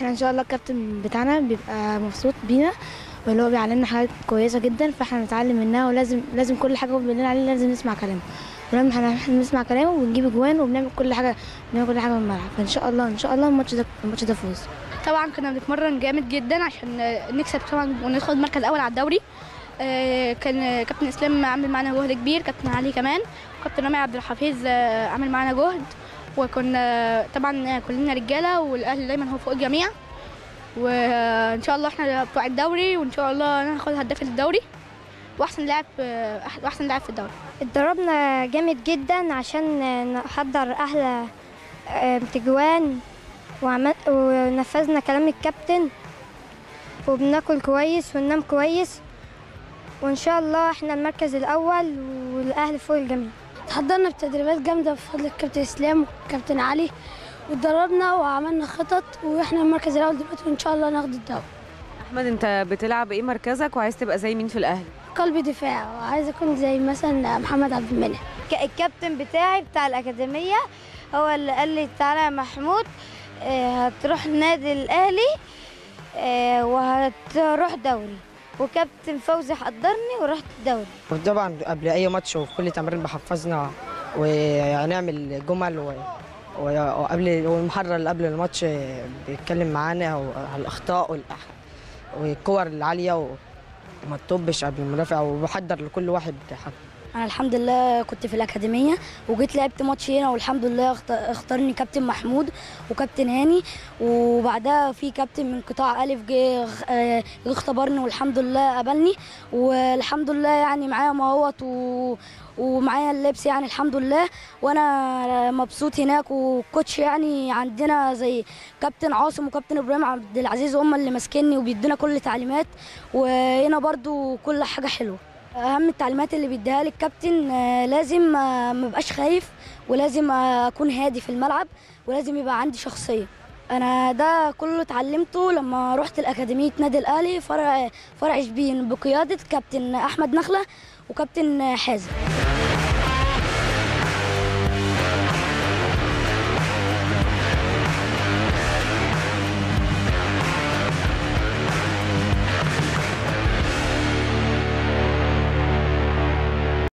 احنا ان شاء الله الكابتن بتاعنا بيبقى مبسوط بينا واللي هو بيعلمنا حاجات كويسه جدا فاحنا نتعلم منها ولازم لازم كل حاجه هو بيقول لنا عليها لازم نسمع كلامه ولما احنا احنا بنسمع كلامه ونجيب اجوان وبنعمل كل حاجه بنعمل كل حاجه من الملعب فان شاء الله ان شاء الله الماتش ده الماتش ده فوز طبعا كنا بنتمرن جامد جدا عشان نكسب طبعا وندخل مركز اول على الدوري آه، كان كابتن اسلام عامل معانا جهد كبير كابتن علي كمان وكابتن رامي عبد الحفيظ آه، عامل معانا جهد وكنا طبعا كلنا رجاله والاهلي دايما هو فوق الجميع وان شاء الله احنا بتوع الدوري وان شاء الله ناخد هداف الدوري واحسن لاعب آه، واحسن لاعب في الدوري اتدربنا جامد جدا عشان نحضر احلى آه، تجوان وعمل ونفذنا كلام الكابتن وبناكل كويس وننام كويس وان شاء الله احنا المركز الاول والاهلي فوق الجميع تحضرنا بتدريبات جامدة بفضل الكابتن إسلام والكابتن علي واتدربنا وعملنا خطط واحنا المركز الأول دلوقتي وإن شاء الله ناخد الدوري احمد انت بتلعب ايه مركزك وعايز تبقى زي مين في الاهلي قلب دفاع وعايز أكون زي مثلا محمد عبد المنعم الكابتن بتاعي بتاع الأكاديمية هو اللي قال لي تعالى يا محمود آه، هتروح نادي الأهلي آه، وهتروح دوري وكابتن فوزي حضرني ورحت الدوري وطبعا قبل اي ماتش وفي كل تمرين بحفظنا وهنعمل جمل و... و- وقبل والمحرر اللي قبل الماتش بيتكلم معانا على الاخطاء والأح... والكور العاليه وما تطبش قبل المدافع وبحضر لكل واحد حاجه أنا الحمد لله كنت في الأكاديمية وجيت لعبت ماتش هنا والحمد لله اخت- اختارني كابتن محمود وكابتن هاني وبعدها في كابتن من قطاع ألف جه آه، جه اختبرني والحمد لله قبلني والحمد لله يعني معايا مهوت و... ومعايا اللبس يعني الحمد لله وانا مبسوط هناك والكوتش يعني عندنا زي كابتن عاصم وكابتن ابراهيم عبد العزيز هم اللي ماسكيني وبيدينا كل تعليمات وهنا برضو كل حاجه حلوه اهم التعليمات اللي بيديها لي الكابتن آه، لازم آه، ما ابقاش خايف ولازم آه، اكون هادي في الملعب ولازم يبقى عندي شخصيه انا ده كله اتعلمته لما رحت الاكاديميه نادي الاهلي فرع فرع شبين بقياده كابتن احمد نخله وكابتن حازم